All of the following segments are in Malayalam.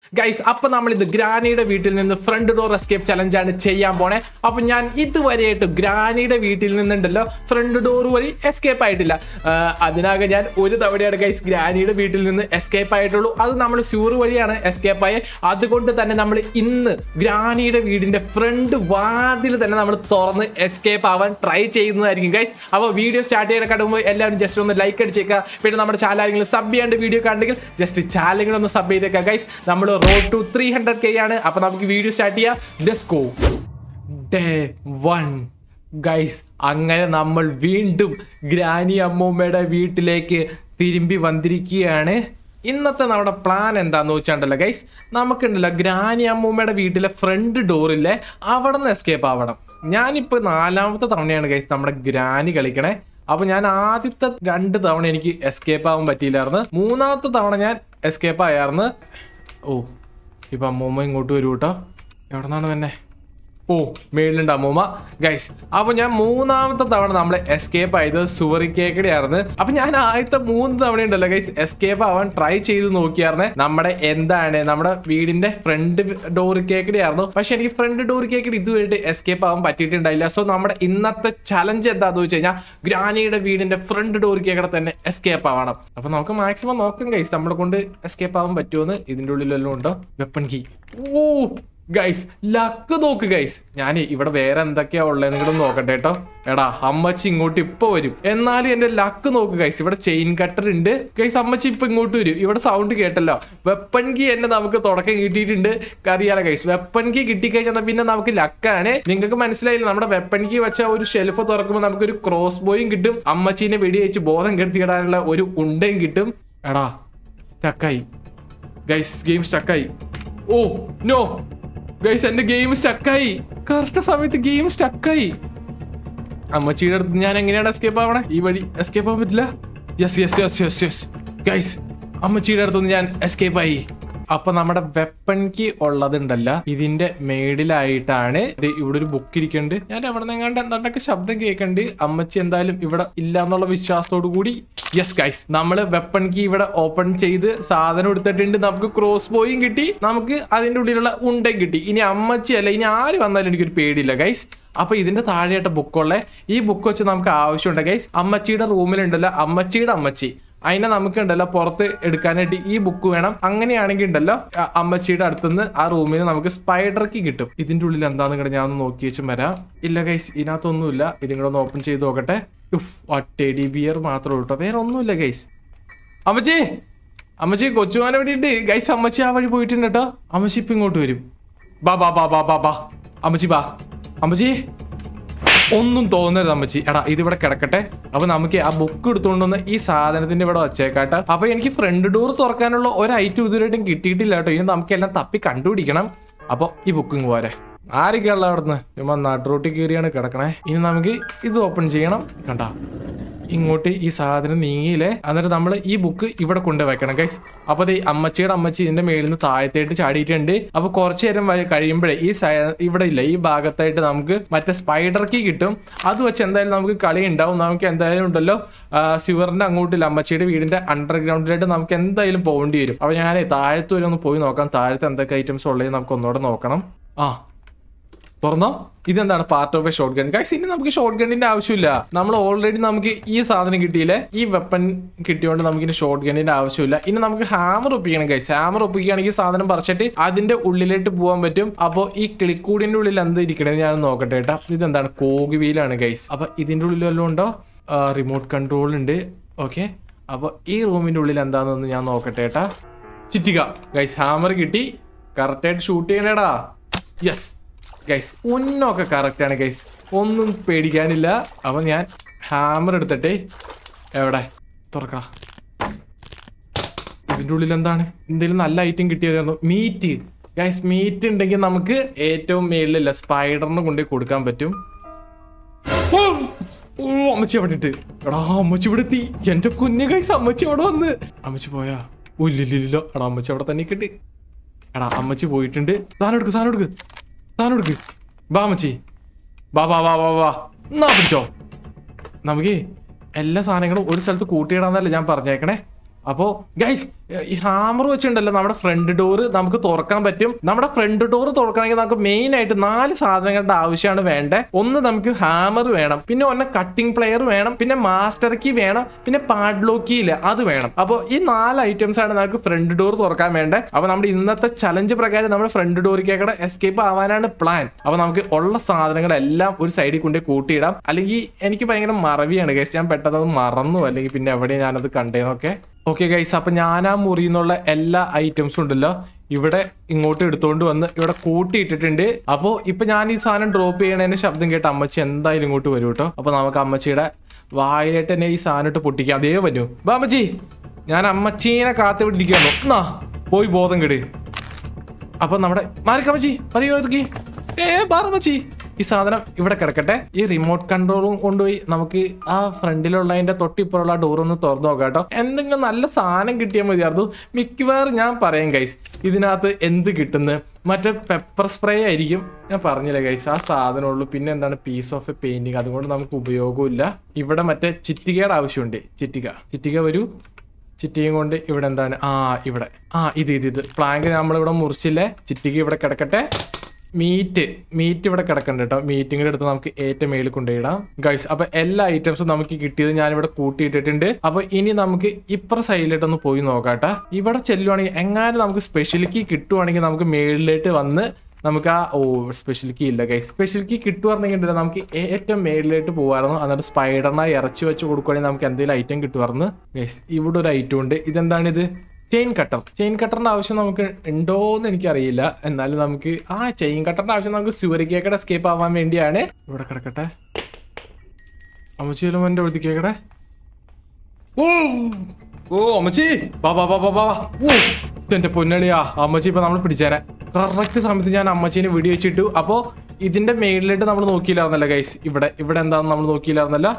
ഗൈസ് അപ്പൊ നമ്മൾ ഇത് ഗ്രാനിയുടെ വീട്ടിൽ നിന്ന് ഫ്രണ്ട് ഡോർ എസ്കേപ്പ് ചലഞ്ച് ആണ് ചെയ്യാൻ പോണേ അപ്പൊ ഞാൻ ഇതുവരെയായിട്ട് ഗ്രാനിയുടെ വീട്ടിൽ നിന്നുണ്ടല്ലോ ഫ്രണ്ട് ഡോർ വഴി എസ്കേപ്പ് ആയിട്ടില്ല ആ, അതിനാകെ ഞാൻ ഒരു തവണയാണ് ഗൈസ് ഗ്രാനിയുടെ വീട്ടിൽ നിന്ന് എസ്കേപ്പ് ആയിട്ടുള്ളൂ അത് നമ്മൾ സ്യൂർ വഴിയാണ് എസ്കേപ്പ് ആയത് അതുകൊണ്ട് തന്നെ നമ്മൾ ഇന്ന് ഗ്രാനിയുടെ വീടിന്റെ ഫ്രണ്ട് വാതിൽ തന്നെ നമ്മൾ തുറന്ന് എസ്കേപ്പ് ആവാൻ ട്രൈ ചെയ്യുന്നതായിരിക്കും ഗൈസ് അപ്പോൾ വീഡിയോ സ്റ്റാർട്ട് ചെയ്യാൻ മുമ്പ് എല്ലാവരും ജസ്റ്റ് ഒന്ന് ലൈക്ക് അടിച്ചേക്കുക പിന്നെ നമ്മുടെ ചാനൽ ആരെങ്കിലും സബ് ചെയ്യാണ്ട് വീഡിയോ കണ്ടെങ്കിൽ ജസ്റ്റ് ചാനലുകൾ ഒന്ന് സബ് ചെയ്തേക്കുക ഗൈസ് നമ്മൾ road to three hundred K ആണ് അപ്പോൾ നമുക്ക് വീഡിയോ സ്റ്റാർട്ട് ചെയ്യാം ഡെസ്കോ ഡേ വൺ ഗൈസ് അങ്ങനെ നമ്മൾ വീണ്ടും ഗ്രാനി അമ്മൂമ്മയുടെ വീട്ടിലേക്ക് തിരുമ്പി വന്നിരിക്കുകയാണ് ഇന്നത്തെ നമ്മുടെ പ്ലാൻ എന്താന്ന് വെച്ചാണ്ടല്ലോ ഗൈസ് നമുക്കുണ്ടല്ലോ ഗ്രാനി അമ്മൂമ്മയുടെ വീട്ടിലെ ഫ്രണ്ട് ഡോറില്ലേ അവിടെ നിന്ന് എസ്കേപ്പ് ആവണം ഞാനിപ്പോൾ നാലാമത്തെ തവണയാണ് ഗൈസ് നമ്മുടെ ഗ്രാനി കളിക്കണേ അപ്പൊ ഞാൻ ആദ്യത്തെ രണ്ട് തവണ എനിക്ക് എസ്കേപ്പ് ആവാൻ പറ്റിയില്ലായിരുന്നു മൂന്നാമത്തെ തവണ ഞാൻ എസ്കേപ്പ് ആയായിരുന്നു ഓ ഇപ്പൊ അമ്മൂമ്മ ഇങ്ങോട്ട് വരൂ കേട്ടോ എവിടെ നിന്നാണ് തന്നെ ഓ മേളിലുണ്ട് അമ്മൂമ്മ ഗൈസ് അപ്പൊ ഞാൻ മൂന്നാമത്തെ തവണ നമ്മൾ എസ്കേപ്പ് ആയത് സുവറിക്കേക്കടെ ആയിരുന്നു അപ്പൊ ഞാൻ ആദ്യത്തെ മൂന്ന് തവണ ഉണ്ടല്ലോ ഗൈസ് എസ്കേപ്പ് ആവാൻ ട്രൈ ചെയ്ത് നോക്കിയായിരുന്നു നമ്മുടെ എന്താണ് നമ്മുടെ വീടിന്റെ ഫ്രണ്ട് ഡോർ കേക്കടെ ആയിരുന്നു പക്ഷെ എനിക്ക് ഫ്രണ്ട് ഡോർ കേക്കടെ ഇതുവരെയായിട്ട് എസ്കേപ്പ് ആവാൻ പറ്റിയിട്ടുണ്ടായില്ല സോ നമ്മുടെ ഇന്നത്തെ ചലഞ്ച് എന്താന്ന് വെച്ച് കഴിഞ്ഞാൽ ഗ്രാനിയുടെ വീടിന്റെ ഫ്രണ്ട് ഡോർ കേക്കടെ തന്നെ എസ്കേപ്പ് ആവണം അപ്പൊ നമുക്ക് മാക്സിമം നോക്കാം ഗൈസ് നമ്മളെ കൊണ്ട് എസ്കേപ്പ് ആവാൻ പറ്റുമെന്ന് ഇതിന്റെ ഉള്ളിൽ വല്ലതും ഉണ്ടോ weapon key oh guys luck നോക്ക് ഗൈസ് ഞാൻ ഇവിടെ വേറെ എന്തൊക്കെയാ ഉള്ളത് നിങ്ങളും നോക്കട്ടെ കേട്ടോ എടാ അമ്മച്ചി ഇങ്ങോട്ട് ഇപ്പൊ വരും എന്നാലും എന്റെ ലക്ക് നോക്ക് ഗൈസ് ഇവിടെ ചെയിൻ കട്ടർ ഉണ്ട് ഗൈസ് അമ്മച്ചി ഇപ്പൊ ഇങ്ങോട്ട് വരും ഇവിടെ സൗണ്ട് കേട്ടല്ലോ വെപ്പൺ കീ എന്നെ നമുക്ക് തുടക്കം കിട്ടിയിട്ടുണ്ട് അറിയാലോ ഗൈസ് വെപ്പൺ കീ കിട്ടിക്കഴിഞ്ഞാൽ പിന്നെ നമുക്ക് ലക്കാണ് നിങ്ങൾക്ക് മനസ്സിലായില്ല നമ്മുടെ വെപ്പൺ കീ വെച്ച ഒരു ഷെൽഫ് തുറക്കുമ്പോൾ നമുക്ക് ഒരു ക്രോസ് ബോയും കിട്ടും അമ്മച്ചീനെ വെടിവെച്ച് ബോധം കെടുത്തിയിടാനുള്ള ഒരു ഉണ്ടയും കിട്ടും എടാ സ്റ്റക്കായി ഗൈസ് ഗെയിം സ്റ്റക്കായി ഓ നോ ഗൈസ് എന്റെ ഗെയിം സ്റ്റക്കായി കറക്റ്റ് സമയത്ത് ഗെയിം സ്റ്റക്കായി അമ്മച്ചിയുടെ അടുത്ത് ഞാൻ എങ്ങനെയാണ് എസ്കേപ്പ് ആവണേ ഈ വഴി എസ്കേപ്പ് ആവാൻ പറ്റില്ല yes yes yes yes yes guys അമ്മച്ചിയുടെ അടുത്തുനിന്ന് ഞാൻ എസ്കേപ്പ് ആയി അപ്പൊ നമ്മുടെ വെപ്പൺ കി ഉള്ളതുണ്ടല്ല ഇതിന്റെ മേളിലായിട്ടാണ് ഇത് ഇവിടെ ഒരു ബുക്ക് ഇരിക്കുന്നുണ്ട് ഞാൻ എവിടെ നിന്നെങ്ങാണ്ട് എന്താണ്ടൊക്കെ ശബ്ദം കേൾക്കണ്ട് അമ്മച്ചി എന്തായാലും ഇവിടെ ഇല്ല എന്നുള്ള വിശ്വാസത്തോടു കൂടി യെസ് ഗൈസ് നമ്മള് വെപ്പൺ കീ ഇവിടെ ഓപ്പൺ ചെയ്ത് സാധനം എടുത്തിട്ടുണ്ട് നമുക്ക് ക്രോസ് ബോയും കിട്ടി നമുക്ക് അതിന്റെ ഉള്ളിലുള്ള ഉണ്ടയും കിട്ടി ഇനി അമ്മച്ചി അല്ല ഇനി ആര് വന്നാലും എനിക്കൊരു പേടിയില്ല ഗൈസ് അപ്പൊ ഇതിന്റെ താഴെയായിട്ട് ബുക്കുള്ള ഈ ബുക്ക് വെച്ച് നമുക്ക് ആവശ്യമുണ്ട് ഗൈസ് അമ്മച്ചിയുടെ റൂമിലുണ്ടല്ലോ അമ്മച്ചിയുടെ അമ്മച്ചി അതിനെ നമുക്ക് ഉണ്ടല്ലോ പുറത്ത് എടുക്കാനായിട്ട് ഈ ബുക്ക് വേണം അങ്ങനെയാണെങ്കിൽ ഉണ്ടല്ലോ അ- അമ്മച്ചിയുടെ അടുത്തുനിന്ന് ആ റൂമിൽ നിന്ന് നമുക്ക് സ്പൈഡർ കീ കിട്ടും ഇതിന്റെ ഉള്ളിൽ എന്താന്ന് കൂടെ ഞാൻ ഒന്ന് നോക്കി വെച്ചും വരാം ഇല്ല ഗൈസ് ഇതിനകത്തൊന്നുമില്ല ഇതും കൂടെ ഒന്ന് ഓപ്പൺ ചെയ്ത് നോക്കട്ടെ ഉഫ് ആ ടെഡി ബിയർ മാത്രമേ ഉള്ളൂ കേട്ടോ വേറെ ഒന്നുമില്ല ഗൈസ് അമ്മച്ചി അമ്മച്ചി കൊച്ചുമാനെ വേണ്ടിയിട്ട് ഗൈസ് അമ്മച്ചി ആ വഴി പോയിട്ടുണ്ട് കേട്ടോ അമ്മച്ചി ഇപ്പൊ ഇങ്ങോട്ട് വരും ബാ ബാ ബാ ബാ ബാ ബാ അമ്മച്ചി ബാ അമ്മച്ചി ഒന്നും തോന്നരുത് അമ്മച്ചി എടാ ഇതിവിടെ കിടക്കട്ടെ അപ്പൊ നമുക്ക് ആ ബുക്ക് എടുത്തുകൊണ്ടുവന്ന് ഈ സാധനത്തിന്റെ ഇവിടെ വച്ചേക്കാട്ടെ അപ്പൊ എനിക്ക് ഫ്രണ്ട് ഡോർ തുറക്കാനുള്ള ഒരു ഐറ്റം ഇതുവരെയായിട്ടും കിട്ടിയിട്ടില്ല കേട്ടോ ഇനി നമുക്ക് എല്ലാം തപ്പി കണ്ടുപിടിക്കണം അപ്പൊ ഈ ബുക്ക് ഇങ്ങ് പോരെ ആരൊക്കെയുള്ള അവിടുന്ന് ചുമ്മാ നടുറോട്ടി കയറിയാണ് കിടക്കണേ ഇനി നമുക്ക് ഇത് ഓപ്പൺ ചെയ്യണം കണ്ട ഇങ്ങോട്ട് ഈ സാധനം നീങ്ങിയില്ലേ എന്നിട്ട് നമ്മൾ ഈ ബുക്ക് ഇവിടെ കൊണ്ട് വെക്കണം ഗൈസ് അപ്പൊ ദേ അമ്മച്ചിയുടെ അമ്മച്ചി ഇതിന്റെ മേളിൽ നിന്ന് താഴത്തേട്ട് ചാടിയിട്ടുണ്ട് അപ്പൊ കുറച്ചു നേരം വ- കഴിയുമ്പോഴേ ഈ സൈ- ഇവിടെ ഇല്ല ഈ ഭാഗത്തായിട്ട് നമുക്ക് മറ്റേ സ്പൈഡർ കീ കിട്ടും അത് വെച്ച് എന്തായാലും നമുക്ക് കളി ഉണ്ടാവും നമുക്ക് എന്തായാലും ഉണ്ടല്ലോ സിവറിന്റെ അങ്ങോട്ടില്ല അമ്മച്ചിയുടെ വീടിന്റെ അണ്ടർഗ്രൗണ്ടിലായിട്ട് നമുക്ക് എന്തായാലും പോകേണ്ടി വരും അപ്പൊ ഞാൻ താഴത്ത് വരെ ഒന്ന് പോയി നോക്കാം താഴത്ത് എന്തൊക്കെ ഐറ്റംസ് ഉള്ളത് നമുക്ക് ഒന്നുകൂടെ നോക്കണം ആ തുറന്നോ ഇതെന്താണ് part of a short gun guys ഇനി നമുക്ക് ഷോർട്ട് ഗണ്ണിന്റെ ആവശ്യമില്ല നമ്മൾ ഓൾറെഡി നമുക്ക് ഈ സാധനം കിട്ടിയില്ലേ ഈ വെപ്പൺ കിട്ടിയോണ്ട് നമുക്ക് ഇനി ഷോർട്ട് ഗണ്ണിന്റെ ആവശ്യമില്ല ഇനി നമുക്ക് ഹാമർ ഒപ്പിക്കണം ഗൈസ് ഹാമർ ഒപ്പിക്കുകയാണെങ്കിൽ ഈ സാധനം പറിച്ചിട്ട് അതിന്റെ ഉള്ളിലേക്ക് പോകാൻ പറ്റും അപ്പോൾ ഈ ക്ലിക്കൂടിന്റെ ഉള്ളിൽ എന്ത് ഇരിക്കണത് ഞാൻ നോക്കട്ടെ കേട്ടാ ഇതെന്താണ് കോഗ് വീലാണ് ഗൈസ് അപ്പൊ ഇതിന്റെ ഉള്ളിൽ വല്ലതും ഉണ്ടോ റിമോട്ട് കൺട്രോൾ ഉണ്ട് ഓക്കെ അപ്പോൾ ഈ റൂമിന്റെ ഉള്ളിൽ എന്താണെന്ന് ഞാൻ നോക്കട്ടെ ഏട്ടാ ചിറ്റിക ഗൈസ് ഹാമർ കിട്ടി കറക്റ്റായിട്ട് ഷൂട്ട് ചെയ്യണേടാ യെസ് ഗൈസ് ഒന്നൊക്കെ കറക്റ്റ് ആണ് ഗൈസ് ഒന്നും പേടിക്കാനില്ല അപ്പൊ ഞാൻ ഹാമർ എടുത്തിട്ടേ എവിടെ തുറക്കടാ ഇതിന്റെ ഉള്ളിൽ എന്താണ് എന്തെങ്കിലും നല്ല ഐറ്റം കിട്ടിയതായിരുന്നു മീറ്റ് ഗൈസ് മീറ്റ് ഉണ്ടെങ്കിൽ നമുക്ക് ഏറ്റവും മേളിലല്ല സ്പൈഡറിനെ കൊണ്ടുപോയി കൊടുക്കാൻ പറ്റും ഓ, ഓ അമ്മച്ചി അവിടെ ഇട്ട് എടാ അമ്മച്ചി ഇവിടെ എത്തി എന്റെ കുഞ്ഞു ഗൈസ് അമ്മച്ചി അവിടെ വന്ന് അമ്മച്ചി പോയാ ഓ ഇല്ലില്ല എടാ അമ്മച്ചി അവിടെ തന്നെ കിട്ടി എടാ അമ്മച്ചി പോയിട്ടുണ്ട് സാധനം എടുക്ക് സാധനം എടുക്ക് സാധനം എടുക്ക് ബാ അമ്മച്ചി ബാ ബാ ബാ ബാ ബാ എന്നാ പിടിച്ചോ നമുക്ക് എല്ലാ സാധനങ്ങളും ഒരു സ്ഥലത്ത് കൂട്ടിയിടാന്നല്ലേ ഞാൻ പറഞ്ഞേക്കണേ അപ്പോൾ ഗൈസ് ഈ ഹാമർ വെച്ചിട്ടുണ്ടല്ലോ നമ്മുടെ ഫ്രണ്ട് ഡോർ നമുക്ക് തുറക്കാൻ പറ്റും നമ്മുടെ ഫ്രണ്ട് ഡോർ തുറക്കണമെങ്കിൽ നമുക്ക് മെയിൻ ആയിട്ട് നാല് സാധനങ്ങളുടെ ആവശ്യമാണ് വേണ്ടത് ഒന്ന് നമുക്ക് ഹാമർ വേണം പിന്നെ ഒന്ന് കട്ടിംഗ് പ്ലെയർ വേണം പിന്നെ മാസ്റ്റർ കീ വേണം പിന്നെ പാഡ്ലോക്ക് കീ ഇല്ല അത് വേണം അപ്പോൾ ഈ നാല് ഐറ്റംസ് ആണ് നമുക്ക് ഫ്രണ്ട് ഡോർ തുറക്കാൻ വേണ്ടത് അപ്പോൾ നമ്മുടെ ഇന്നത്തെ ചലഞ്ച് പ്രകാരം നമ്മുടെ ഫ്രണ്ട് ഡോറിക്കേക്കടെ എസ്കേപ്പ് ആവാനാണ് പ്ലാൻ അപ്പോൾ നമുക്ക് ഉള്ള സാധനങ്ങളെല്ലാം ഒരു സൈഡിൽ കൊണ്ട് കൂട്ടിയിടാം അല്ലെങ്കിൽ എനിക്ക് ഭയങ്കര മറവിയാണ് ഗൈസ് ഞാൻ പെട്ടെന്ന് അത് മറന്നു അല്ലെങ്കിൽ പിന്നെ എവിടെ ഞാനത് കണ്ടേന്നൊക്കെ ഓക്കെ ഗൈസ് അപ്പൊ ഞാൻ ആ മുറിയിൽ നിന്നുള്ള എല്ലാ ഐറ്റംസും ഉണ്ടല്ലോ ഇവിടെ ഇങ്ങോട്ട് എടുത്തോണ്ട് വന്ന് ഇവിടെ കൂട്ടിയിട്ടിട്ടുണ്ട് അപ്പോൾ ഇപ്പൊ ഞാൻ ഈ സാധനം ഡ്രോപ്പ് ചെയ്യണതിന്റെ ശബ്ദം കേട്ട് അമ്മച്ചി എന്തായാലും ഇങ്ങോട്ട് വരും കേട്ടോ അപ്പൊ നമുക്ക് അമ്മച്ചിയുടെ വായിലായിട്ട് തന്നെ ഈ സാധനം ഇട്ട് പൊട്ടിക്കാം അതേ വരൂ വാ അമ്മച്ചി ഞാൻ അമ്മച്ചീനെ കാത്തു വിട്ടിരിക്കുന്നു എന്നാ പോയി ബോധം കെട് അപ്പൊ നമ്മുടെ മാറിക്കമ്മച്ചി പറയോ ഇതൊക്കെ ഏ പാറമ്മച്ചി ഈ സാധനം ഇവിടെ കിടക്കട്ടെ ഈ റിമോട്ട് കൺട്രോളും കൊണ്ടുപോയി നമുക്ക് ആ ഫ്രണ്ടിലുള്ളതിന്റെ തൊട്ടിപ്പുറമുള്ള ഡോർ ഒന്ന് തുറന്നു നോക്കാം കേട്ടോ എന്തെങ്കിലും നല്ല സാധനം കിട്ടിയാൽ മതിയായിരുന്നു മിക്കവാറും ഞാൻ പറയും ഗൈസ് ഇതിനകത്ത് എന്ത് കിട്ടുന്നു മറ്റേ പെപ്പർ സ്പ്രേ ആയിരിക്കും ഞാൻ പറഞ്ഞില്ലേ ഗൈസ് ആ സാധനമുള്ളൂ പിന്നെ എന്താണ് പീസ് ഓഫ് എ പെയിന്റിങ് അതുകൊണ്ട് നമുക്ക് ഉപയോഗമില്ല ഇവിടെ മറ്റേ ചിറ്റികയുടെ ആവശ്യമുണ്ട് ചിറ്റിക ചിറ്റിക വരൂ ചിറ്റിയും കൊണ്ട് ഇവിടെ എന്താണ് ആ ഇവിടെ ആ ഇത് ഇത് ഇത് പ്ലാങ്ക് നമ്മളിവിടെ മുറിച്ചില്ലേ ചിറ്റിക്ക് ഇവിടെ കിടക്കട്ടെ മീറ്റ് മീറ്റ് ഇവിടെ കിടക്കണ്ട കേട്ടോ മീറ്റിംഗ് എടുത്ത് നമുക്ക് ഏറ്റവും മേളിൽ കൊണ്ടുപോയിടാം ഗൈസ് അപ്പൊ എല്ലാ ഐറ്റംസും നമുക്ക് കിട്ടിയത് ഞാനിവിടെ കൂട്ടിയിട്ടിട്ടുണ്ട് അപ്പൊ ഇനി നമുക്ക് ഇപ്പുറ സൈഡിലോട്ടൊന്ന് പോയി നോക്കാട്ടെ ഇവിടെ ചെല്ലുവാണെങ്കിൽ എങ്ങാനും നമുക്ക് സ്പെഷ്യലിക്ക് കിട്ടുവാണെങ്കിൽ നമുക്ക് മേളിലേക്ക് വന്ന് നമുക്ക് ആ ഓ സ്പെഷ്യൽ കീ ഇല്ല ഗൈസ് സ്പെഷ്യൽ കീ കിട്ടുവാർന്നെങ്കിൽ നമുക്ക് ഏറ്റവും മേളിലേക്ക് പോകുമായിരുന്നു എന്നിട്ട് സ്പൈഡറിനെ ഇറച്ചി വെച്ച് കൊടുക്കുവാണെങ്കിൽ നമുക്ക് എന്തെങ്കിലും ഐറ്റം കിട്ടുമായിരുന്നു ഗൈസ് ഇവിടെ ഒരു ഐറ്റം ഉണ്ട് ഇതെന്താണിത് ചെയിൻ കട്ടർ ചെയിൻ കട്ടറിന്റെ ആവശ്യം നമുക്ക് ഉണ്ടോന്ന് എനിക്കറിയില്ല എന്നാലും നമുക്ക് ആ ചെയിൻ കട്ടറിന്റെ ആവശ്യം നമുക്ക് സ്യൂരിക്കേക്കടെ എസ്കേപ്പ് ആവാൻ വേണ്ടിയാണ് ഇവിടെ കിടക്കട്ടെ അമ്മച്ചിയിലും എൻ്റെ അടുത്ത് കേക്കടെ ഓ ഓ അമ്മച്ചി ബാ ബാ ബാ ബാ ബാ ഓ എന്റെ പൊന്നളിയാ അമ്മച്ചി ഇപ്പൊ നമ്മൾ പിടിച്ചേനെ കറക്റ്റ് സമയത്ത് ഞാൻ അമ്മച്ചീനെ വെടി വെച്ചിട്ടു അപ്പോ ഇതിന്റെ മേളിലിട്ട് നമ്മൾ നോക്കിയില്ലായിരുന്നല്ലോ ഗൈസ് ഇവിടെ ഇവിടെ എന്താന്ന് നമ്മൾ നോക്കിയില്ലായിരുന്നല്ലോ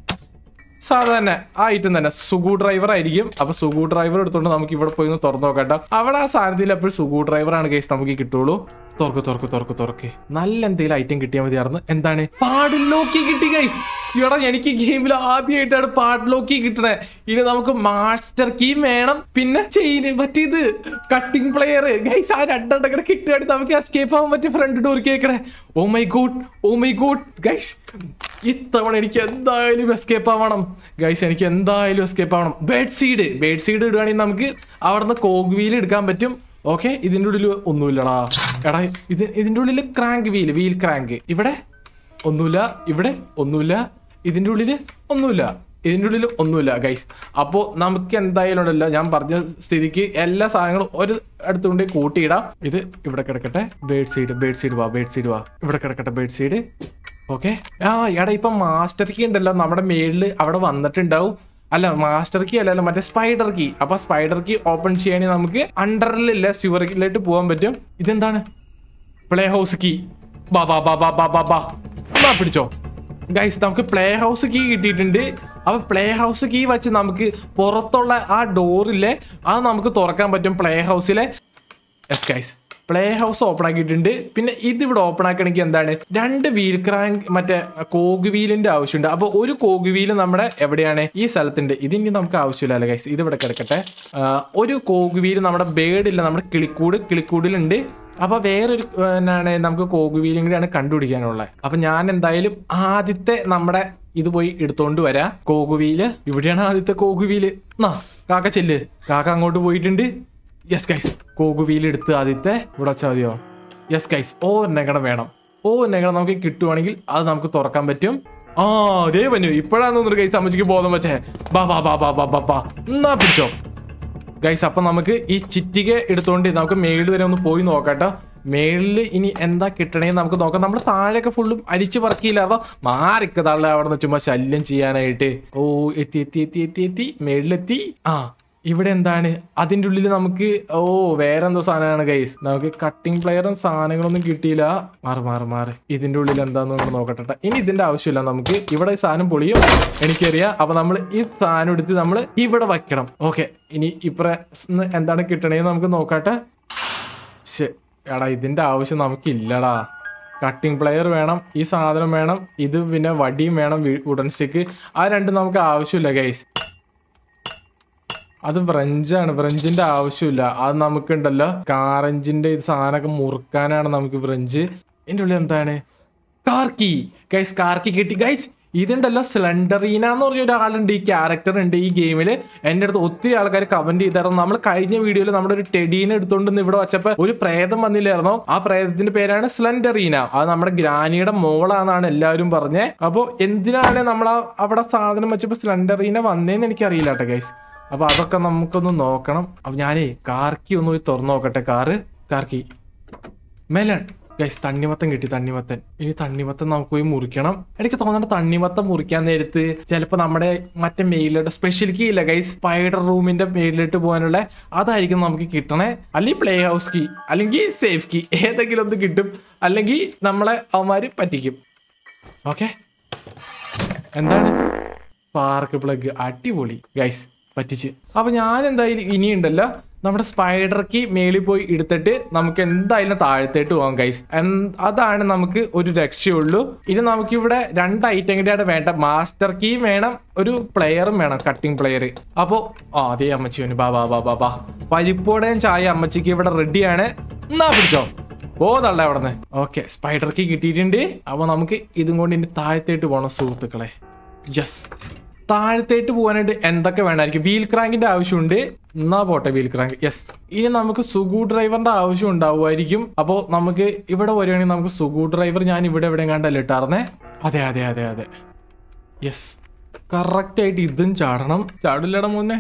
സാധാരണ ആ ഐറ്റം തന്നെ സുഗു ഡ്രൈവർ ആയിരിക്കും അപ്പൊ സുഗു ഡ്രൈവർ എടുത്തോണ്ട് നമുക്ക് ഇവിടെ പോയി ഒന്ന് തുറന്നു നോക്കട്ടെ അവിടെ ആ സാധനത്തിൽ എപ്പോഴും സുഗു ഡ്രൈവർ ആണ് കേസ് നമുക്ക് കിട്ടുള്ളൂ തുറക്ക് തുറക്ക് തുറക്ക് തുറക്ക് നല്ല എന്തെങ്കിലും ഐറ്റം കിട്ടിയാൽ മതിയായിരുന്നു എന്താണ് പാടിലോക്കി കിട്ടി കൈ ഇവിടെ എനിക്ക് ഗെയിമിൽ ആദ്യമായിട്ടാണ് പാടിലോക്കി കിട്ടണേ ഇനി നമുക്ക് മാസ്റ്റർ കീ വേണം പിന്നെ ചെയിന് മറ്റേത് കട്ടിംഗ് പ്ലെയർ ഗൈസ് ആ രണ്ടെണ്ണം കൂടെ കിട്ടുകയാണെങ്കിൽ നമുക്ക് എസ്കേപ്പ് ആവാൻ പറ്റിയ ഫ്രണ്ട് ഡോർ കേക്കണേ oh my god oh my god guys ഇത്തവണ എനിക്ക് എന്തായാലും എസ്കേപ്പ് ആവണം ഗൈസ് എനിക്ക് എന്തായാലും എസ്കേപ്പ് ആവണം ബേഡ് സീഡ് ബേഡ് സീഡ് ഇടുകയാണെങ്കിൽ നമുക്ക് അവിടുന്ന് കോഗ് വീൽ എടുക്കാൻ പറ്റും ഓക്കെ ഇതിൻ്റെ ഉള്ളിൽ ഒന്നുമില്ലടാ എടാ ഇത് ഇതിൻ്റെ ഉള്ളിൽ ക്രാങ്ക് വീൽ വീൽ ക്രാങ്ക് ഇവിടെ ഒന്നുമില്ല ഇവിടെ ഒന്നുമില്ല ഇതിൻ്റെ ഉള്ളിൽ ഒന്നുമില്ല ഇതിൻ്റെ ഉള്ളിൽ ഒന്നുമില്ല ഗൈസ് അപ്പോൾ നമുക്ക് എന്തായാലും ഉണ്ടല്ലോ ഞാൻ പറഞ്ഞ സ്ഥിതിക്ക് എല്ലാ സാധനങ്ങളും ഒരു അടുത്തുകൊണ്ട് കൂട്ടിയിടാം ഇത് ഇവിടെ കിടക്കട്ടെ ബേഡ് സീഡ് ബേഡ് സീഡ് വാ ബേഡ് സീഡ് വാ ഇവിടെ കിടക്കട്ടെ ബേഡ് സീഡ് ഓക്കെ ആ എടാ ഇപ്പൊ മാസ്റ്റർ കീ ഉണ്ടല്ലോ നമ്മുടെ മേളില് അവിടെ വന്നിട്ടുണ്ടാവും അല്ല മാസ്റ്റർ കീ അല്ലല്ലോ മറ്റേ സ്പൈഡർ കീ അപ്പൊ സ്പൈഡർ കീ ഓപ്പൺ ചെയ്യണമെങ്കിൽ നമുക്ക് അണ്ടറിലില്ല സ്യൂറിലേക്ക് പോകാൻ പറ്റും ഇതെന്താണ് പ്ലേ ഹൗസ് കീ ബാ ബാ ബാ ബാ ബാ ബാ ബാ എന്നാ പിടിച്ചോ ഗൈസ് നമുക്ക് പ്ലേ ഹൗസ് കീ കിട്ടിയിട്ടുണ്ട് അപ്പൊ പ്ലേ ഹൗസ് കീ വെച്ച് നമുക്ക് പുറത്തുള്ള ആ ഡോറിലെ അത് നമുക്ക് തുറക്കാൻ പറ്റും പ്ലേ ഹൗസിലെ yes guys play house open ആക്കിയിട്ടുണ്ട് പിന്നെ ഇതിവിടെ ഓപ്പൺ ആക്കണമെങ്കിൽ എന്താണ് രണ്ട് വീൽ ക്രാങ്ക് മറ്റേ കോഗ് വീലിന്റെ ആവശ്യമുണ്ട് അപ്പൊ ഒരു കോഗ് വീല് നമ്മുടെ എവിടെയാണ് ഈ സ്ഥലത്തുണ്ട് ഇതിനി നമുക്ക് ആവശ്യമില്ല ഗൈസ് ഇത് ഇവിടെ കിടക്കട്ടെ ആ, ഒരു കോഗ് വീല് നമ്മുടെ ബേർഡില്ല നമ്മുടെ കിളിക്കൂട് കിളിക്കൂടിലുണ്ട് അപ്പൊ വേറൊരു ആ, എന്താണ് നമുക്ക് കോഗ് വീലും കൂടിയാണ് കണ്ടുപിടിക്കാനുള്ളത് അപ്പൊ ഞാൻ എന്തായാലും ആദ്യത്തെ നമ്മുടെ ഇത് പോയി എടുത്തോണ്ട് വരാം കോകുവീല് ഇവിടെയാണ് ആദ്യത്തെ കോകുവീല് എന്നാ കാക്ക ചെല്ല് കാക്ക അങ്ങോട്ട് പോയിട്ടുണ്ട് യെസ് ഗൈസ് കോകുവീൽ എടുത്ത് ആദ്യത്തെ ഇവിടെ വെച്ചാൽ മതിയോ യെസ് ഗൈസ് ഓ നെഗണം വേണം ഓ നെഗണം നമുക്ക് കിട്ടുവാണെങ്കിൽ അത് നമുക്ക് തുറക്കാൻ പറ്റും ആ അതേ പറ്റു ഇപ്പോഴാണ് തോന്നുന്നു ഗൈസ് അമ്മച്ചിക്ക് ബോധം വെച്ചേ ബാ ബാ ബാ ബാ ബാ ബാ ബാ എന്നാ പിടിച്ചോ ഗൈസ് അപ്പൊ നമുക്ക് ഈ ചിറ്റിക എടുത്തോണ്ട് നമുക്ക് മേളിൽ വരെ ഒന്ന് പോയി നോക്കാട്ടോ മേളിൽ ഇനി എന്താ കിട്ടണേന്ന് നമുക്ക് നോക്കാം നമ്മുടെ താഴെയൊക്കെ ഫുള്ളും അരിച്ചു പറക്കിയില്ലാതോ മാറിക്കതാളെ അവിടെ നിന്ന് ചുമ്മാ ശല്യം ചെയ്യാനായിട്ട് ഓ എത്തി എത്തി എത്തി എത്തി എത്തി മേളിലെത്തി ആ ഇവിടെ എന്താണ് അതിന്റെ ഉള്ളിൽ നമുക്ക് ഓ വേറെ എന്തോ സാധനമാണ് ഗൈസ് നമുക്ക് കട്ടിംഗ് പ്ലെയറും സാധനങ്ങളൊന്നും കിട്ടിയില്ല മാറി മാറി മാറി ഇതിന്റെ ഉള്ളിൽ എന്താന്ന് നമ്മൾ നോക്കട്ടെ ഇനി ഇതിന്റെ ആവശ്യമില്ല നമുക്ക് ഇവിടെ ഈ സാധനം പൊളിയും എനിക്കറിയാം അപ്പൊ നമ്മൾ ഈ സാധനം എടുത്ത് നമ്മൾ ഇവിടെ വയ്ക്കണം ഓക്കെ ഇനി ഇപ്പറ എന്താണ് കിട്ടണേന്ന് നമുക്ക് നോക്കട്ടെ ശ്ശെ, എടാ ഇതിന്റെ ആവശ്യം നമുക്കില്ലടാ കട്ടിംഗ് പ്ലെയർ വേണം ഈ സാധനം വേണം ഇത് പിന്നെ വടിയും വേണം വി- വുഡൻ സ്റ്റിക്ക് ആ രണ്ടും നമുക്ക് ആവശ്യമില്ല ഗൈസ് അത് ബ്രഞ്ചാണ് ബ്രഞ്ചിന്റെ ആവശ്യമില്ല അത് നമുക്കുണ്ടല്ലോ കാർ എഞ്ചിന്റെ ഇത് സാധനമൊക്കെ മുറുക്കാനാണ് നമുക്ക് ബ്രഞ്ച് എൻ്റെ ഉള്ളിൽ എന്താണ് കാർക്കി ഗൈസ് കാർക്കി കിട്ടി ഗൈസ് ഇതുണ്ടല്ലോ സ്ലണ്ടറീന എന്ന് പറഞ്ഞ ഒരാളുണ്ട് ഈ ക്യാരക്ടർ ഉണ്ട് ഈ ഗെയിമിൽ എൻ്റെ അടുത്ത് ഒത്തിരി ആൾക്കാർ കമന്റ് ചെയ്തായിരുന്നു നമ്മൾ കഴിഞ്ഞ വീഡിയോയിൽ നമ്മുടെ ഒരു ടെഡീനെ എടുത്തോണ്ട് ഇവിടെ വെച്ചപ്പോൾ ഒരു പ്രേതം വന്നില്ലായിരുന്നോ ആ പ്രേതത്തിന്റെ പേരാണ് സ്ലണ്ടറീന അത് നമ്മുടെ ഗ്രാനിയുടെ മോളാണെന്നാണ് എല്ലാവരും പറഞ്ഞേ അപ്പോൾ എന്തിനാണ് നമ്മൾ ആ അവിടെ സാധനം വെച്ചപ്പോൾ സ്ലണ്ടറീന വന്നേന്ന് എനിക്കറിയില്ല കേട്ടോ ഗൈസ് അപ്പൊ അതൊക്കെ നമുക്കൊന്ന് നോക്കണം അപ്പൊ ഞാനേ കാർക്കി ഒന്ന് പോയി തുറന്നു നോക്കട്ടെ കാറ് കാർക്കി മെലൺ ഗൈസ് തണ്ണിമത്തൻ കിട്ടി തണ്ണിമത്തൻ ഇനി തണ്ണിമത്തൻ നമുക്ക് പോയി മുറിക്കണം എനിക്ക് തോന്നുന്നുണ്ട് തണ്ണിമത്തൻ മുറിക്കാൻ നേരത്ത് ചിലപ്പോൾ നമ്മുടെ മറ്റേ മെയിലോട്ട് സ്പെഷ്യൽ കീ ഇല്ല ഗൈസ് സ്പൈഡർ റൂമിന്റെ മെയിലിട്ട് പോകാനുള്ള അതായിരിക്കും നമുക്ക് കിട്ടണേ അല്ലെങ്കിൽ പ്ലേ ഹൗസ് കീ അല്ലെങ്കിൽ സേഫ് കീ ഏതെങ്കിലും ഒന്ന് കിട്ടും അല്ലെങ്കിൽ നമ്മളെ അവന്മാര് പറ്റിക്കും ഓക്കെ എന്താണ് പാർക്ക് പ്ലഗ് അടിപൊളി ഗൈസ് പറ്റിച്ച് അപ്പൊ ഞാൻ എന്തായാലും ഇനിയുണ്ടല്ലോ നമ്മുടെ സ്പൈഡർ കീ മേളിൽ പോയി എടുത്തിട്ട് നമുക്ക് എന്തായാലും താഴത്തേട്ട് പോകാം ഗൈസ് അതാണ് നമുക്ക് ഒരു രക്ഷയുള്ളൂ ഇനി നമുക്ക് ഇവിടെ രണ്ട് ഐറ്റം കൂടിയാണ് വേണ്ട മാസ്റ്റർ കീ വേണം ഒരു പ്ലെയറും വേണം കട്ടിംഗ് പ്ലെയർ അപ്പോ ആ അതേ അമ്മച്ചി വന്നു ബാ ബാ ബാ ബാ ബാ പരിപ്പോടേം ചായ അമ്മച്ചിക്ക് ഇവിടെ റെഡിയാണ് എന്നാ പിടിച്ചോ പോതള്ള അവിടെ നിന്ന് ഓക്കെ സ്പൈഡർ കീ കിട്ടിയിട്ടുണ്ട് അപ്പൊ നമുക്ക് ഇതും കൊണ്ട് ഇനി താഴത്തേട്ട് പോകണം സുഹൃത്തുക്കളെ യെസ് താഴത്തേട്ട് പോകാനായിട്ട് എന്തൊക്കെ വേണമായിരിക്കും വീൽ ക്രാങ്കിന്റെ ആവശ്യമുണ്ട് എന്നാ പോട്ടെ വീൽ ക്രാങ്ക് യെസ് ഇനി നമുക്ക് സുഗു ഡ്രൈവറിന്റെ ആവശ്യം ഉണ്ടാവുമായിരിക്കും അപ്പോൾ നമുക്ക് ഇവിടെ വരുവാണെങ്കിൽ നമുക്ക് സുഗു ഡ്രൈവർ ഞാൻ ഇവിടെ എവിടെ കണ്ടല്ലേ ഇട്ടാർന്നേ അതെ അതെ അതെ അതെ യെസ് കറക്റ്റ് ആയിട്ട് ഇതും ചാടണം ചാടില്ലട മോനെ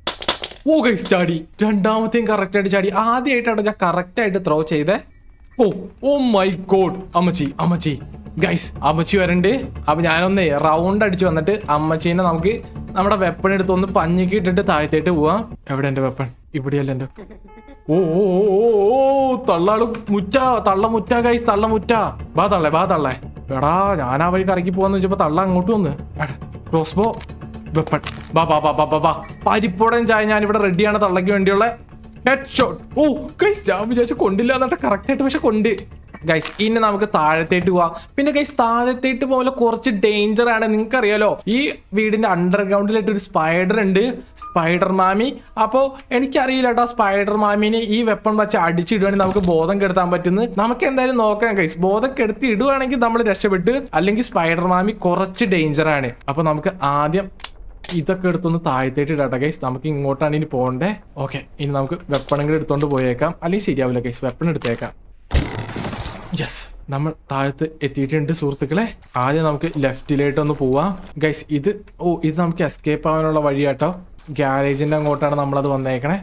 ഓ ഗൈസ് ചാടി രണ്ടാമത്തെയും കറക്റ്റ് ആയിട്ട് ചാടി ആദ്യമായിട്ടാണ് ഞാൻ കറക്റ്റ് ആയിട്ട് ത്രോ ചെയ്തേ ഓ ഓ മൈ ഗോഡ് അമ്മച്ചി അമ്മച്ചി ഗൈസ് അമ്മച്ചി വരണ്ട് അപ്പൊ ഞാനൊന്നേ റൗണ്ട് അടിച്ച് വന്നിട്ട് അമ്മച്ചീനെ നമുക്ക് നമ്മുടെ വെപ്പൺ എടുത്ത് ഒന്ന് പഞ്ഞിക്ക് ഇട്ടിട്ട് താഴത്തേട്ട് പോവാം എവിടെ എന്റെ വെപ്പൺ ഇവിടെയല്ല എന്റെ ഓ ഓ ഓ, ഓ, ഓ തള്ളാള് മുറ്റ തള്ള മുറ്റ ഗൈസ് തള്ള മുറ്റ ബാ തള്ളേ ബാ തള്ളേ എടാ ഞാൻ ആ വഴി കറക്കി പോവാന്ന് വെച്ചപ്പോ തള്ള അങ്ങോട്ട് വന്ന് ക്രോസ് ബോ വെപ്പൺ ബാ ബാ ബാ ബാ ബാ ബാ പരിപ്പോടൻ ചായ ഞാൻ ഇവിടെ റെഡിയാണ് തള്ളയ്ക്ക് വേണ്ടിയുള്ള ഹെഡ് ഷോട്ട് ഓ ഗൈസ് ഞാൻ വിചാരിച്ചു കൊണ്ടില്ല എന്നിട്ട് കറക്റ്റ് ആയിട്ട് പക്ഷെ കൊണ്ട് ഗൈസ് ഇനി നമുക്ക് താഴത്തേട്ട് പോവാം പിന്നെ ഗൈസ് താഴത്തേട്ട് പോലെ കുറച്ച് ഡേഞ്ചർ ആണ് നിങ്ങൾക്ക് അറിയാലോ ഈ വീടിന്റെ അണ്ടർഗ്രൗണ്ടിലായിട്ട് ഒരു സ്പൈഡർ ഉണ്ട് സ്പൈഡർ മാമി അപ്പോൾ എനിക്കറിയില്ല കേട്ടോ സ്പൈഡർ മാമിനെ ഈ വെപ്പൺ വെച്ച് അടിച്ചിടുവാണെങ്കിൽ നമുക്ക് ബോധം കെടുത്താൻ പറ്റുന്നു നമുക്ക് എന്തായാലും നോക്കാം ഗൈസ് ബോധം കെടുത്തി ഇടുവാണെങ്കിൽ നമ്മൾ രക്ഷപ്പെട്ട് അല്ലെങ്കിൽ സ്പൈഡർ മാമി കുറച്ച് ഡേഞ്ചർ ആണ് അപ്പൊ നമുക്ക് ആദ്യം ഇതൊക്കെ എടുത്തൊന്ന് താഴത്തേട്ട് ഇടാട്ടെ ഗൈസ് നമുക്ക് ഇങ്ങോട്ടാണ് ഇനി പോകണ്ടേ ഓക്കെ ഇനി നമുക്ക് വെപ്പണും കൂടെ എടുത്തോണ്ട് പോയേക്കാം അല്ലെങ്കിൽ ശരിയാവില്ല ഗൈസ് വെപ്പൺ എടുത്തേക്കാം യെസ് നമ്മൾ താഴത്ത് എത്തിയിട്ടുണ്ട് സുഹൃത്തുക്കളെ ആദ്യം നമുക്ക് ലെഫ്റ്റിലേട്ടൊന്ന് പോവാം ഗൈസ് ഇത് ഓ ഇത് നമുക്ക് എസ്കേപ്പ് ആവാനുള്ള വഴിയാട്ടോ ഗ്യാരേജിന്റെ അങ്ങോട്ടാണ് നമ്മളത് വന്നേക്കണേ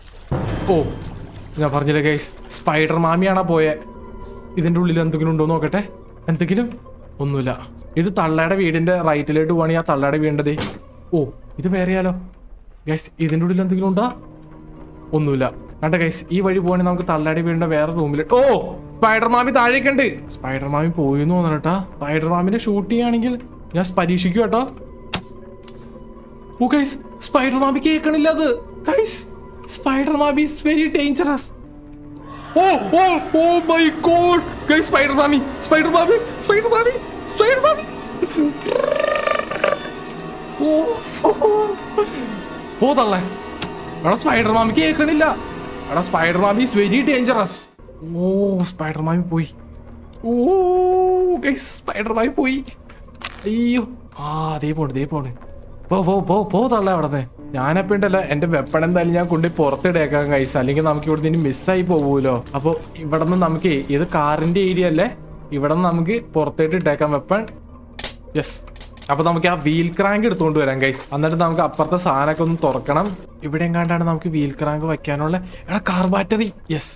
ഓ ഞാൻ പറഞ്ഞില്ലേ ഗൈസ് സ്പൈഡർ മാമിയാണോ പോയെ ഇതിന്റെ ഉള്ളിൽ എന്തെങ്കിലും ഉണ്ടോ നോക്കട്ടെ എന്തെങ്കിലും ഒന്നുമില്ല ഇത് തള്ളയുടെ വീടിന്റെ റൈറ്റിലോട്ട് പോവാണെങ്കിൽ ആ തള്ളയുടെ വീടിൻ്റെ ഓ ഇത് വേറെയാലോ ഗൈസ് ഇതിന്റെ ഉള്ളിൽ എന്തെങ്കിലും ഉണ്ടോ ഒന്നുമില്ല കണ്ട ഗൈസ് ഈ വഴി പോവാണെങ്കിൽ നമുക്ക് തള്ളയുടെ വീടിന്റെ വേറെ റൂമിൽ ഓ സ്പൈഡർ മാമി താഴേക്കുണ്ട് സ്പൈഡർ മാമി പോയി എന്ന് തോന്നണം കേട്ടാ സ്പൈഡർ മാമിനെ ഷൂട്ട് ചെയ്യുകയാണെങ്കിൽ ഞാൻ പരീക്ഷിക്കും കേട്ടോ ഓ ഗൈസ് സ്പൈഡർ മാമി കേൾക്കണില്ല അത് ഗൈസ് സ്പൈഡർ മാമി is very dangerous oh oh oh my god guys spider മാമി സ്പൈഡർ മാമി സ്പൈഡർ മാമി സ്പൈഡർ മാമി ഓ ഓ തള്ളേ എടാ സ്പൈഡർ മാമി കേൾക്കണില്ല എടാ സ്പൈഡർ മാമി is very dangerous oh spider മാമി പോയി ഓ ഗൈസ് സ്പൈഡർ മാമി പോയി അയ്യോ ആ അതേ പോണ് ദേ പോണ് പോ പോ പോ പോ തള്ള അവിടെ ഞാനപ്പോ ഉണ്ടല്ലോ എന്റെ വെപ്പൺ എന്തായാലും ഞാൻ കൊണ്ടുപോയി പുറത്തിടേക്കാം കൈസ് അല്ലെങ്കിൽ നമുക്ക് ഇവിടെ നിന്ന് മിസ്സായി പോവുമല്ലോ അപ്പോൾ ഇവിടെ നിന്ന് നമുക്ക് ഇത് കാറിന്റെ ഏരിയ അല്ലേ ഇവിടെ നിന്ന് നമുക്ക് പുറത്തേട്ട് ഇട്ടേക്കാം വെപ്പൺ യെസ് അപ്പൊ നമുക്ക് ആ വീൽ ക്രാങ്ക് എടുത്തുകൊണ്ട് വരാം ഗൈസ് എന്നിട്ട് നമുക്ക് അപ്പുറത്തെ സാധനമൊക്കെ ഒന്ന് തുറക്കണം ഇവിടെ എങ്ങാണ്ടാണ് നമുക്ക് വീൽ ക്രാങ്ക് വെക്കാനുള്ള എടാ കാർ ബാറ്ററി യെസ്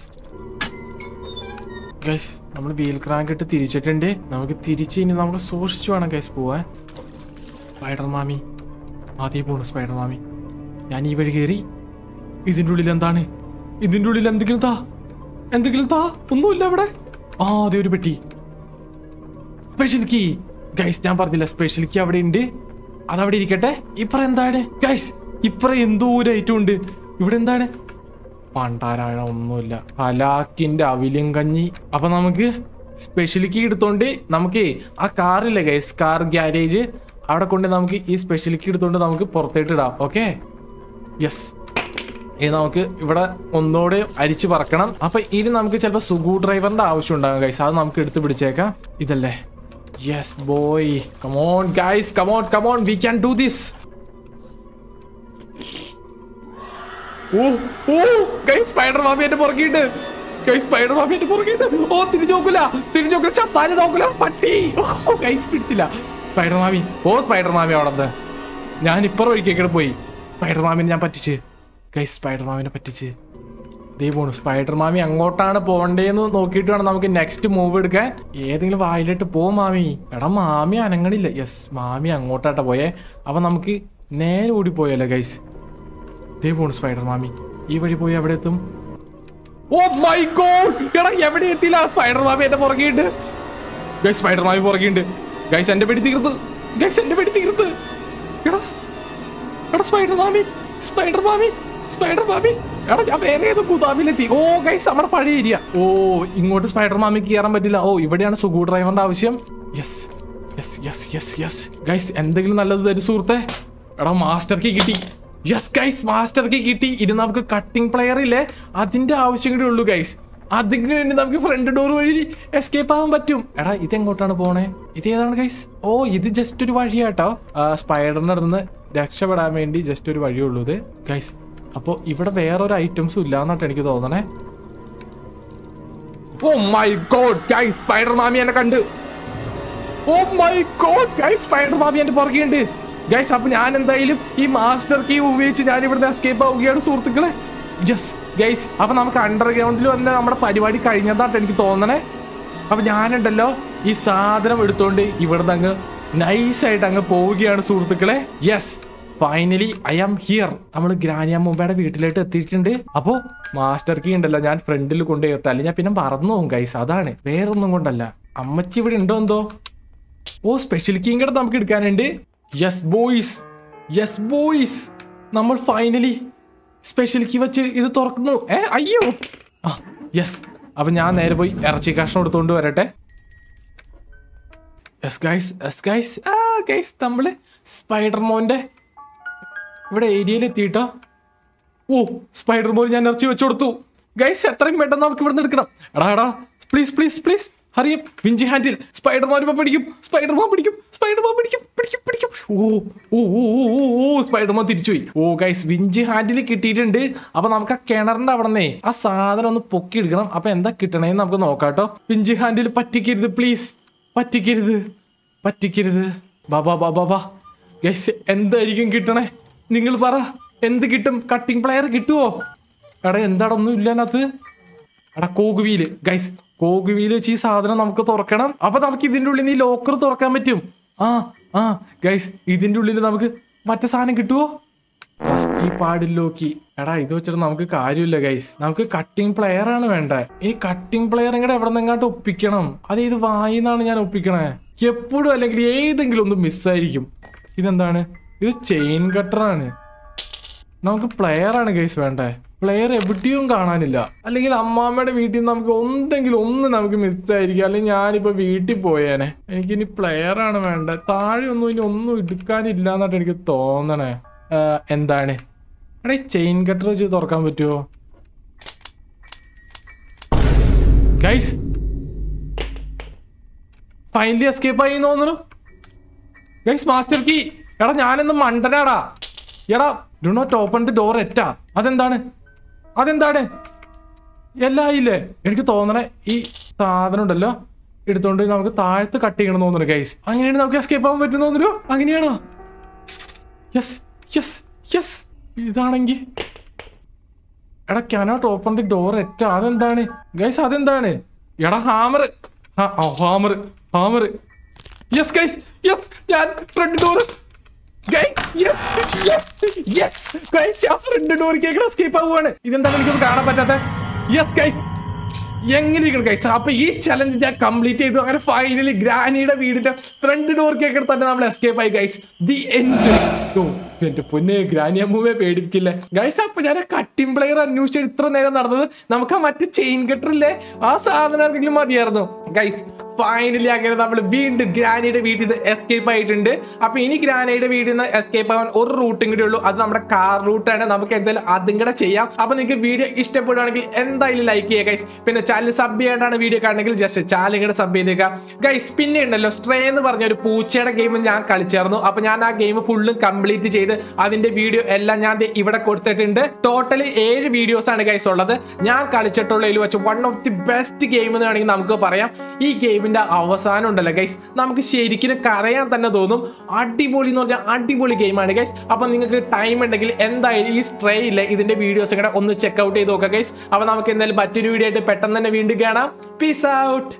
ഗൈസ് നമ്മൾ വീൽ ക്രാങ്ക് ഇട്ട് തിരിച്ചിട്ടുണ്ട് നമുക്ക് തിരിച്ച് ഇനി നമുക്ക് സൂക്ഷിച്ചു വേണം ഗൈസ് പോവാൻ സ്പൈഡർ മാമി ആദ്യം പോണു സ്പൈഡർ മാമി ഞാൻ ഈ വഴി കയറി ഇതിന്റെ ഉള്ളിൽ എന്താണ് ഇതിന്റെ ഉള്ളിൽ എന്തെങ്കിലും താ എന്തെങ്കിലും താ ഒന്നുമില്ല അവിടെ ആ അതെ ഒരു പെട്ടി സ്പെഷ്യൽ കീ ഗൈസ് ഞാൻ പറഞ്ഞില്ല സ്പെഷ്യൽ കീ അവിടെ ഉണ്ട് അതവിടെ ഇരിക്കട്ടെ ഇപ്പറ എന്താണ് ഗൈസ് ഇപ്പറ എന്തോ ഒരു ഐറ്റം ഉണ്ട് ഇവിടെ എന്താണ് പണ്ടാരാഴ ഒന്നുമില്ല ഹലാക്കിന്റെ അവിലും കഞ്ഞി അപ്പൊ നമുക്ക് സ്പെഷ്യൽ കീ എടുത്തോണ്ട് നമുക്ക് ആ കാറില്ലേ ഗൈസ് കാർ ഗ്യാരേജ് അവിടെ കൊണ്ട് നമുക്ക് ഈ സ്പെഷ്യൽ കീ എടുത്തോണ്ട് നമുക്ക് പുറത്തേട്ട് ഇടാം ഓക്കെ യെസ് ഇനി നമുക്ക് ഇവിടെ ഒന്നുകൂടെ അരിച്ചു പറക്കണം അപ്പൊ ഇനി നമുക്ക് ചിലപ്പോൾ സുഗു ഡ്രൈവറിന്റെ ആവശ്യം ഉണ്ടാകും ഗൈസ് അത് നമുക്ക് എടുത്ത് പിടിച്ചേക്കാം ഇതല്ലേ yes boy come on guys come on come on we can do this oh oh guys spider മാമിയുടെ പുറകിട്ട് ഗൈസ് സ്പൈഡർ മാമിയുടെ പുറകിട്ട് ഓ തിരിച്ചു നോക്കൂല തിരിച്ചു നോക്കൂല ചത്താന് നോക്കൂല പട്ടി ഓ ഗൈസ് പിടിച്ചില്ല സ്പൈഡർ മാമി ഓ സ്പൈഡർ മാമി അവിടെ ഞാൻ ഇപ്പുറം ഒഴിക്കേക്കടെ പോയി സ്പൈഡർ മാമിനെ ഞാൻ പറ്റിച്ച് ഗൈസ് സ്പൈഡർ മാമിനെ പറ്റിച്ച് ദേ പോണു സ്പൈഡർ മാമി അങ്ങോട്ടാണ് പോണ്ടേന്ന് നോക്കിയിട്ട് വേണം നമുക്ക് നെക്സ്റ്റ് മൂവ് എടുക്കാൻ ഏതെങ്കിലും വായിലിട്ട് പോ മാമി എടാ മാമി അനങ്ങണില്ല യെസ് മാമി അങ്ങോട്ടാട്ടാ പോയേ അപ്പൊ നമുക്ക് നേരെ ഓടി പോയല്ലോ ഗൈസ് ദേ പോണു സ്പൈഡർ മാമി ഈ വഴി പോയി എവിടെ എത്തും ഓ മൈ ഗോഡ് എടാ എവിടെ എത്തിയില്ല സ്പൈഡർ മാമി എന്റെ പുറകെയുണ്ട് ഗൈസ് സ്പൈഡർ മാമി പുറകെയുണ്ട് ഗൈസ് എന്റെ വെടി തീർത്ത് ഗൈസ് എന്റെ വെടി തീർത്ത് എടാ എടാ സ്പൈഡർ മാമി സ്പൈഡർ മാമി സ്പൈഡർ മാമി എടാ ഞാൻ വേറെ ഏതോ കുതാബിലെത്തി ഓ ഗൈസ് നമ്മുടെ പഴയ ഏരിയ ഓ ഇങ്ങോട്ട് സ്പൈഡർ മാമിക്ക് കയറാൻ പറ്റില്ല ഓ ഇവിടെയാണ് സുഗു ഡ്രൈവറിന്റെ ആവശ്യം yes yes yes yes yes guys എന്തെങ്കിലും നല്ലത് തരും സുഹൃത്തെ എടാ മാസ്റ്റർ കീ കിട്ടി യെസ് ഗൈസ് മാസ്റ്റർ കീ കിട്ടി ഇനി നമുക്ക് കട്ടിംഗ് പ്ലെയർ ഇല്ലേ അതിന്റെ ആവശ്യം കൂടി ഉള്ളൂ ഗൈസ് അതിന് വേണ്ടി നമുക്ക് ഫ്രണ്ട് ഡോർ വഴി എസ്കേപ്പ് ആവാൻ പറ്റും എടാ ഇത് എങ്ങോട്ടാണ് പോണേ ഇത് ഏതാണ് ഗൈസ് ഓ ഇത് ജസ്റ്റ് ഒരു വഴിയാട്ടോ സ്പൈഡറിന്റെ അടുത്ത് നിന്ന് രക്ഷപ്പെടാൻ വേണ്ടി ജസ്റ്റ് ഒരു വഴിയുള്ളൂ ഇത് ഗൈസ് അപ്പോൾ ഇവിടെ വേറൊരു ഐറ്റംസും ഇല്ലാന്നാട്ട് എനിക്ക് തോന്നണേ oh my god guys spider മാമി എന്നെ കണ്ട് oh my god guys spider മാമി എന്റെ പുറകെയുണ്ട് ഗൈസ് അപ്പൊ ഞാൻ എന്തായാലും ഈ മാസ്റ്റർ കീ ഉപയോഗിച്ച് ഞാൻ ഇവിടുന്ന് എസ്കേപ്പ് ആവുകയാണ് സുഹൃത്തുക്കളെ യെസ് ഗൈസ് അപ്പൊ നമുക്ക് അണ്ടർഗ്രൗണ്ടിൽ വന്ന നമ്മുടെ പരിപാടി കഴിഞ്ഞതായിട്ട് എനിക്ക് തോന്നണേ അപ്പൊ ഞാനുണ്ടല്ലോ ഈ സാധനം എടുത്തോണ്ട് ഇവിടുന്ന് അങ്ങ് നൈസായിട്ട് അങ്ങ് പോവുകയാണ് സുഹൃത്തുക്കളെ yes finally I am here നമ്മൾ ഗ്രാനിയ മുമ്പയുടെ വീട്ടിലോട്ട് എത്തിയിട്ടുണ്ട് അപ്പോ മാസ്റ്റർ കീ ഉണ്ടല്ലോ ഞാൻ ഫ്രണ്ടിൽ കൊണ്ടുപോയിട്ട് അല്ലെങ്കിൽ ഞാൻ പിന്നെ മറന്നു പോകും ഗൈസ് അതാണ് വേറൊന്നും കൊണ്ടല്ല അമ്മച്ചി ഇവിടെ ഉണ്ടോ എന്തോ ഓ സ്പെഷ്യൽ കീം കൂടെ നമുക്ക് എടുക്കാനുണ്ട് യെസ് ബോയ്സ് യെസ് ബോയ്സ് നമ്മൾ ഫൈനലി സ്പെഷ്യൽ കീ വെച്ച് ഇത് തുറക്കുന്നു ഏ അയ്യോ ആ യെസ് അപ്പൊ ഞാൻ നേരെ പോയി ഇറച്ചി കഷ്ണം എടുത്തുകൊണ്ട് വരട്ടെ യെസ് ഗൈസ് യെസ് ഗൈസ് ആ ഗൈസ് നമ്മള് സ്പൈഡർ മോന്റെ ഇവിടെ ഏരിയയിൽ എത്തിയിട്ടോ ഓ സ്പൈഡർ മോൻ ഞാൻ ഇറച്ചി വെച്ചു കൊടുത്തു ഗൈസ് എത്രയും പെട്ടെന്ന് നമുക്ക് ഇവിടെ നിന്ന് എടുക്കണം എടാ എടാ പ്ലീസ് പ്ലീസ് പ്ലീസ് ഹറിയം പിഞ്ചി ഹാൻഡിൽ സ്പൈഡർ മാൻ ഇപ്പൊ പിടിക്കും സ്പൈഡർ മാൻ പിടിക്കും സ്പൈഡർ മാൻ പിടിക്കും പിടിക്കും പിടിക്കും ഓ ഓ ഓ ഓ ഓ ഓ സ്പൈഡർ മാൻ തിരിച്ചുപോയി ഓ ഗൈസ് വിഞ്ചി ഹാൻഡിൽ കിട്ടിയിട്ടുണ്ട് അപ്പൊ നമുക്ക് ആ കിണറിന്റെ അവിടെ നിന്നേ ആ സാധനം ഒന്ന് പൊക്കി എടുക്കണം അപ്പൊ എന്താ കിട്ടണേന്ന് നമുക്ക് നോക്കാട്ടോ വിഞ്ചി ഹാൻഡിൽ പറ്റിക്കരുത് പ്ലീസ് പറ്റിക്കരുത് പറ്റിക്കരുത് ബാബാ ബാബാ ബാ ഗൈസ് എന്തായിരിക്കും കിട്ടണേ നിങ്ങൾ പറ എന്ത് കിട്ടും കട്ടിംഗ് പ്ലെയർ കിട്ടുവോ എടാ എന്താടാ ഒന്നും ഇല്ല അതിനകത്ത് എടാ കോകുവീല് ഗൈസ് കോകുവീല് വെച്ച് ഈ സാധനം നമുക്ക് തുറക്കണം അപ്പൊ നമുക്ക് ഇതിന്റെ ഉള്ളിൽ നിന്ന് ഈ ലോക്കർ തുറക്കാൻ പറ്റും ആ ആ ഗൈസ് ഇതിന്റെ ഉള്ളിൽ നമുക്ക് മറ്റേ സാധനം കിട്ടുവോ റസ്റ്റി പാടില്ലോക്കി എടാ ഇത് വെച്ചിട്ട് നമുക്ക് കാര്യമില്ല ഗൈസ് നമുക്ക് കട്ടിംഗ് പ്ലെയർ ആണ് വേണ്ടേ ഈ കട്ടിംഗ് പ്ലെയർ ഇങ്ങടെ എവിടെ നിന്നെങ്ങാട്ട് ഒപ്പിക്കണം അത് ഇത് വായിന്നാണ് ഞാൻ ഒപ്പിക്കണേ എപ്പോഴും അല്ലെങ്കിൽ ഏതെങ്കിലും ഒന്ന് മിസ്സായിരിക്കും ഇതെന്താണ് ഇത് ചെയിൻ കട്ടറാണ് നമുക്ക് പ്ലെയർ ആണ് ഗൈസ് വേണ്ടേ പ്ലെയർ എവിടെയും കാണാനില്ല അല്ലെങ്കിൽ അമ്മാമ്മയുടെ വീട്ടിൽ നിന്ന് നമുക്ക് എന്തെങ്കിലും ഒന്ന് നമുക്ക് മിസ്സായിരിക്കും അല്ലെങ്കിൽ ഞാനിപ്പോ വീട്ടിൽ പോയേനെ എനിക്കിനി പ്ലെയർ ആണ് വേണ്ടത് താഴെ ഒന്നും ഇനി ഒന്നും എടുക്കാനില്ല എന്നായിട്ട് എനിക്ക് തോന്നണേ ആ, എന്താണ് എടാ ഈ ചെയിൻ കട്ടർ വെച്ച് തുറക്കാൻ പറ്റുമോ ഗൈസ് ഫൈനലി എസ്കേപ്പ് ആയി എന്ന് തോന്നുന്നു ഗൈസ് മാസ്റ്റർ കീ എടാ ഞാനെന്ന് മണ്ടനാടാ എടാ do not open the door എറ്റാ അതെന്താണ് അതെന്താണ് എല്ലാം ആയില്ലേ എനിക്ക് തോന്നണേ ഈ സാധനം ഉണ്ടല്ലോ എടുത്തോണ്ട് നമുക്ക് താഴത്ത് കട്ട് ചെയ്യണം എന്ന് തോന്നുന്നു ഗൈസ് അങ്ങനെയാണ് നമുക്ക് എസ്കേപ്പ് ആവാൻ പറ്റും തോന്നുന്നു അങ്ങനെയാണോ യെസ് യെസ് യെസ് ഇതാണെങ്കിൽ എടാ ക്യാനോട്ട് ഓപ്പൺ ദി ഡോർ എറ്റാ അതെന്താണ് ഗൈസ് അതെന്താണ് എടാ hammer hammer hammer yes guys yes ഞാൻ ഫ്രണ്ട് ഡോർ ഫ്രണ്ട് ഡോർ കേൾക്കണ സ്കേപ്പ് ആവുകയാണ് ഇതെന്താണ് എനിക്കൊന്നും കാണാൻ പറ്റാത്ത യെസ് ഗൈസ് എങ്ങനെയിരിക്കണം ഗൈസ് അപ്പൊ ഈ ചലഞ്ച് ഞാൻ കംപ്ലീറ്റ് ചെയ്തു അങ്ങനെ ഫൈനലി ഗ്രാനിയുടെ വീടിന്റെ ഫ്രണ്ട് ഡോർ കേൾക്കണ തന്നെ നമ്മൾ എസ്കേപ്പ് ആയി ഗൈസ് ദി എൻഡ് എന്റെ പൊന്നെ ഗ്രാനി അമ്മൂമ്മയെ പേടിപ്പിക്കില്ലേ ഗൈസ് അപ്പൊ ഞാൻ കട്ടിംഗ് പ്ലെയർ അന്വേഷിച്ച് ഇത്ര നേരം നടന്നത് നമുക്ക് ആ മറ്റേ ചെയിൻ കെട്ടറില്ലേ ആ സാധനം ആർക്കെങ്കിലും മതിയായിരുന്നു ഗൈസ് ഫൈനലി അങ്ങനെ നമ്മൾ വീണ്ടും ഗ്രാനിയുടെ വീട്ടിൽ നിന്ന് എസ്കേപ്പ് ആയിട്ടുണ്ട് അപ്പൊ ഇനി ഗ്രാനയുടെ വീട്ടിൽ നിന്ന് എസ്കേപ്പ് ആവാൻ ഒരു റൂട്ടും കൂടി ഉള്ളൂ അത് നമ്മുടെ കാർ റൂട്ടാണ് നമുക്ക് എന്തായാലും അതും കൂടെ ചെയ്യാം അപ്പൊ നിങ്ങൾക്ക് വീഡിയോ ഇഷ്ടപ്പെടുവാണെങ്കിൽ എന്തായാലും ലൈക്ക് ചെയ്യുക ഗൈസ് പിന്നെ ചാനൽ സബ് ചെയ്യാണ്ടാണ് വീഡിയോ കാണണമെങ്കിൽ ജസ്റ്റ് ചാനൽ കൂടെ സബ് ചെയ്തേക്കുക ഗൈസ് പിന്നെ ഉണ്ടല്ലോ സ്ട്രേ എന്ന് പറഞ്ഞ ഒരു പൂച്ചയുടെ ഗെയിം ഞാൻ കളിച്ചായിരുന്നു അപ്പൊ ഞാൻ ആ ഗെയിം ഫുള്ളും കംപ്ലീറ്റ് ചെയ്ത് അതിന്റെ വീഡിയോ എല്ലാം ഞാൻ ദേ ഇവിടെ കൊടുത്തിട്ടുണ്ട് ടോട്ടലി ഏഴ് വീഡിയോസ് ആണ് ഗൈസ് ഉള്ളത് ഞാൻ കളിച്ചിട്ടുള്ളതിൽ വെച്ച് one of the best game എന്ന് വേണമെങ്കിൽ നമുക്ക് പറയാം ഈ ഗെയിമിന്റെ അവസാനം ഉണ്ടല്ലോ ഗൈസ് നമുക്ക് ശരിക്കും കരയാൻ തന്നെ തോന്നും അടിപൊളി എന്ന് പറഞ്ഞാൽ അടിപൊളി ഗെയിമാണ് ഗൈസ് അപ്പൊ നിങ്ങൾക്ക് ടൈം ഉണ്ടെങ്കിൽ എന്തായാലും ഈ സ്ട്രേ ഇല്ല ഇതിന്റെ വീഡിയോസ് കൂടെ ഒന്ന് ചെക്ക് ഔട്ട് ചെയ്ത് നോക്കാം ഗൈസ് അപ്പൊ നമുക്ക് എന്തായാലും മറ്റൊരു വീഡിയോ ആയിട്ട് പെട്ടെന്ന് തന്നെ വീണ്ടും കാണാം പീസ് ഔട്ട്